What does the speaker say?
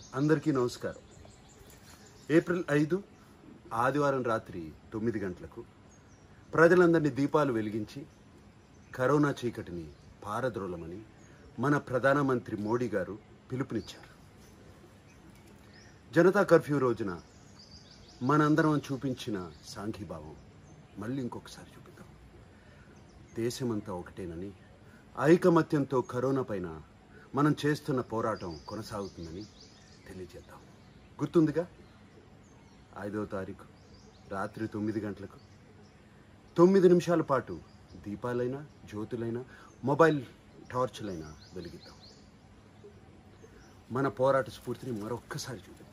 అందరికీ నమస్కారం ఏప్రిల్ ఐదు ఆదివారం రాత్రి తొమ్మిది గంటలకు ప్రజలందరినీ దీపాలు వెలిగించి కరోనా చీకటిని పారద్రోలమని మన ప్రధానమంత్రి మోడీ గారు పిలుపునిచ్చారు జనతా కర్ఫ్యూ రోజున మనందరం చూపించిన సాంఘీభావం మళ్ళీ ఇంకొకసారి చూపిద్దాం దేశమంతా ఒకటేనని ఐకమత్యంతో కరోనా పైన మనం చేస్తున్న పోరాటం కొనసాగుతుందని తెలియజేద్దాం గుర్తుందిగా ఐదవ తారీఖు రాత్రి తొమ్మిది గంటలకు తొమ్మిది నిమిషాల పాటు దీపాలైనా జ్యోతులైనా మొబైల్ టార్చ్లైనా వెలిగిద్దాం మన పోరాట స్ఫూర్తిని మరొక్కసారి చూపిద్దాం